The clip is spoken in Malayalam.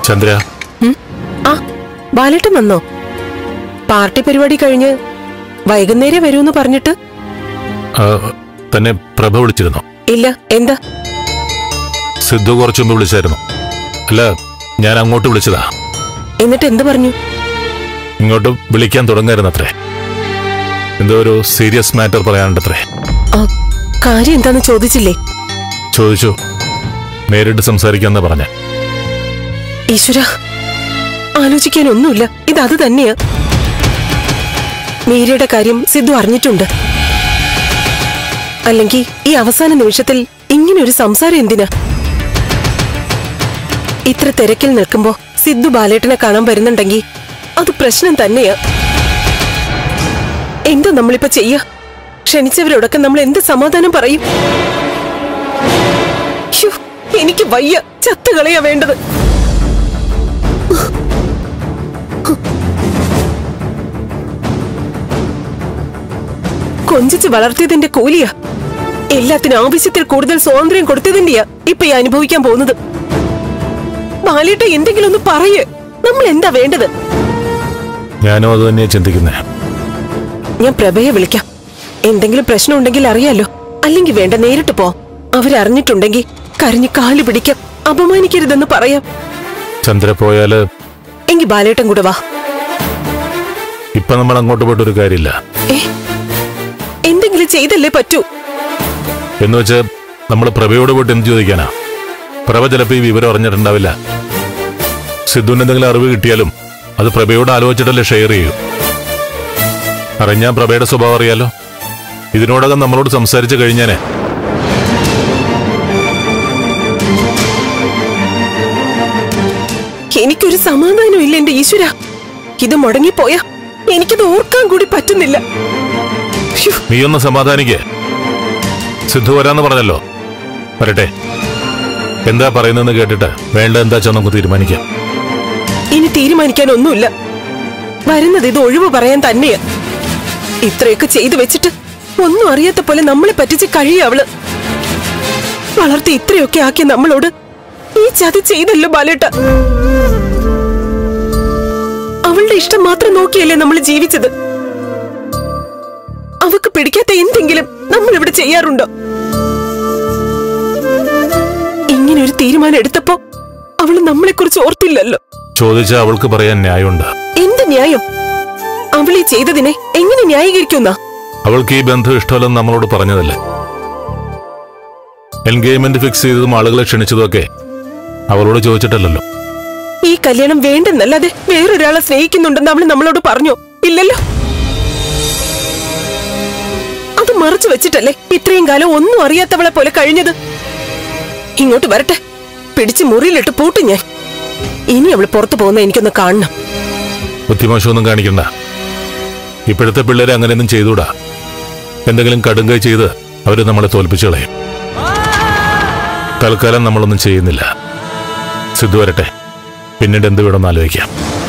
ചന്ദ്ര ഉം? ആ ബാലേട്ടൻ വന്നോ പാർട്ടി പരിപാടി കഴിഞ്ഞ് വൈകുന്നേരം വരൂന്ന് പറഞ്ഞിട്ട് ആ, തന്നെ പ്രഭ വിളിച്ചിരുന്നു ഇല്ല എന്താ സിദ്ധു കുറച്ചു മുമ്പ് വിളിച്ചായിരുന്നു അല്ല ഞാൻ അങ്ങോട്ട് വിളിച്ചതാ എന്നിട്ട് എന്ത് പറഞ്ഞു ഇങ്ങോട്ട് വിളിക്കാൻ തുടങ്ങായിരുന്നു അത്രേ എന്തോ ഒരു സീരിയസ് മാറ്റർ പറയാനുണ്ടത്രേ ആ, കാര്യം എന്താന്ന് ചോദിച്ചില്ലേ ചോദിച്ചു നേരിട്ട് സംസാരിക്കാന്നാ പറഞ്ഞ ഈശ്വര ആലോചിക്കാനൊന്നുമില്ല ഇത് അത് തന്നെയാ മീരയുടെ കാര്യം സിദ്ധു അറിഞ്ഞിട്ടുണ്ട് അല്ലെങ്കിൽ ഈ അവസാന നിമിഷത്തിൽ ഇങ്ങനെ ഒരു സംസാരം എന്തിനാ ഇത്ര തിരക്കിൽ നിൽക്കുമ്പോ സിദ്ധു ബാലേട്ടനെ കാണാൻ വരുന്നുണ്ടെങ്കിൽ അത് പ്രശ്നം തന്നെയാ എന്താ നമ്മളിപ്പോ ചെയ്യാ ക്ഷണിച്ചവരോടൊക്കെ നമ്മൾ എന്ത് സമാധാനം പറയും ശ്ശോ, എനിക്ക് വയ്യ ചത്തുകളയാ വേണ്ടത് കൊഞ്ചിച്ച് വളർത്തിയതിന്റെ കൂലിയാ എല്ലാത്തിനും ആവശ്യത്തിൽ കൂടുതൽ സ്വാതന്ത്ര്യം കൊടുത്തതിന്റെയാ ഇപ്പൊ ഈ അനുഭവിക്കാൻ പോകുന്നത് ബാലേട്ട എന്തെങ്കിലും ഒന്ന് പറയേ നമ്മൾ എന്താ വേണ്ടത് ഞാനും അത് തന്നെയാ ചിന്തിക്കുന്നേ ഞാൻ പ്രഭയെ വിളിക്കാം എന്തെങ്കിലും പ്രശ്നം ഉണ്ടെങ്കിൽ അറിയാലോ അല്ലെങ്കിൽ വേണ്ട നേരിട്ട് പോ അവരറിഞ്ഞിട്ടുണ്ടെങ്കിൽ കരഞ്ഞ് കാല് പിടിക്കാം അപമാനിക്കരുതെന്ന് പറയാം ചന്ദ്ര പോയാല് എങ്കി ബാലേട്ടൻ കൂടെ വാ ഇപ്പൊ നമ്മൾ അങ്ങോട്ട് പോയിട്ടൊരു കാര്യമില്ല ഏ എന്തെങ്കിലും ചെയ്തല്ലേ പറ്റൂ എന്ന് വെച്ച് നമ്മൾ പ്രഭയോട് പോയിട്ട് എന്ത് ചോദിക്കാനാ പ്രഭ ചിലപ്പോ ഈ വിവരം അറിഞ്ഞിട്ടുണ്ടാവില്ല സിദ്ധുവിന് എന്തെങ്കിലും അറിവ് കിട്ടിയാലും അത് പ്രഭയോട് ആലോചിച്ചിട്ടല്ലേ ഷെയർ ചെയ്യൂ അറിഞ്ഞാൽ പ്രഭയുടെ സ്വഭാവം അറിയാലോ ഇതിനോടകം നമ്മളോട് സംസാരിച്ചു കഴിഞ്ഞാനേ എനിക്കൊരു സമാധാനം ഇല്ല എന്റെ ഈശ്വര ഇത് മുടങ്ങിപ്പോയാ എനിക്കത് ഓർക്കാൻ കൂടി പറ്റുന്നില്ല ശ്ശോ, നീ ഒന്ന് സമാധാനിക്കേ സിദ്ധു വരാന്ന് പറഞ്ഞല്ലോ വരട്ടെ എന്താ പറയുന്നതെന്ന് കേട്ടിട്ട് വേണ്ട എന്താ വെച്ചാൽ നമുക്ക് തീരുമാനിക്കാം ഇനി തീരുമാനിക്കാനൊന്നുമില്ല വരുന്നത് ഇത് ഒഴിവ് പറയാൻ തന്നെയാ ഇത്രയൊക്കെ ചെയ്തു വെച്ചിട്ട് ഒന്നും അറിയാത്ത പോലെ നമ്മളെ പറ്റിച്ച് കഴിയ അവള് വളർത്തി ഇത്രയൊക്കെ ആക്കിയ നമ്മളോട് ഈ ചതി ചെയ്തല്ലോ ബാലേട്ട അവളുടെ ഇഷ്ടം മാത്രം നോക്കിയല്ലേ നമ്മൾ ജീവിച്ചത് അവക്ക് പിടിക്കാത്ത എന്തെങ്കിലും നമ്മൾ ഇവിടെ ചെയ്യാറുണ്ടോ ഇങ്ങനെ ഒരു തീരുമാനം എടുത്തപ്പോ അവള് നമ്മളെ കുറിച്ച് ഓർത്തില്ലല്ലോ ചോദിച്ചാൽ അവൾക്ക് പറയാൻ ന്യായമുണ്ട് എന്ത് ന്യായം അവൾ ഈ ചെയ്തതിനെ എങ്ങനെ ന്യായീകരിക്കുന്ന അവൾക്ക് ഈ ബന്ധം ഇഷ്ടമല്ലെന്ന് നമ്മളോട് പറഞ്ഞതല്ലേ എൻഗേജ്മെന്റ് ഫിക്സ് ചെയ്തതും ആളുകളെ ക്ഷണിച്ചതുമൊക്കെ അവളോട് ചോദിച്ചിട്ടല്ലല്ലോ ഈ കല്യാണം വേണ്ടെന്നല്ലാതെ വേറൊരാളെ സ്നേഹിക്കുന്നുണ്ടെന്ന് അവൾ നമ്മളോട് പറഞ്ഞോ ഇല്ലല്ലോ അത് മറച്ചു വെച്ചിട്ടല്ലേ ഇത്രയും കാലം ഒന്നും അറിയാത്തവളെ പോലെ കഴിഞ്ഞത് ഇങ്ങോട്ട് വരട്ടെ പിടിച്ച് മുറിയിലിട്ട് പൂട്ടും ഞാൻ ഇനി അവൾ പുറത്തു പോകുന്ന എനിക്കൊന്ന് കാണണം ബുദ്ധിമോശമൊന്നും കാണിക്കണ്ട ഇപ്പോഴത്തെ പിള്ളേരെ അങ്ങനെയൊന്നും ചെയ്തുകൂടാ എന്തെങ്കിലും കടുങ്കൈ ചെയ്ത് അവര് നമ്മളെ തോൽപ്പിച്ചു കളയും തൽക്കാലം നമ്മളൊന്നും ചെയ്യുന്നില്ല സിദ്ധു വരട്ടെ പിന്നീട് എന്ത് വേണമെന്ന് ആലോചിക്കാം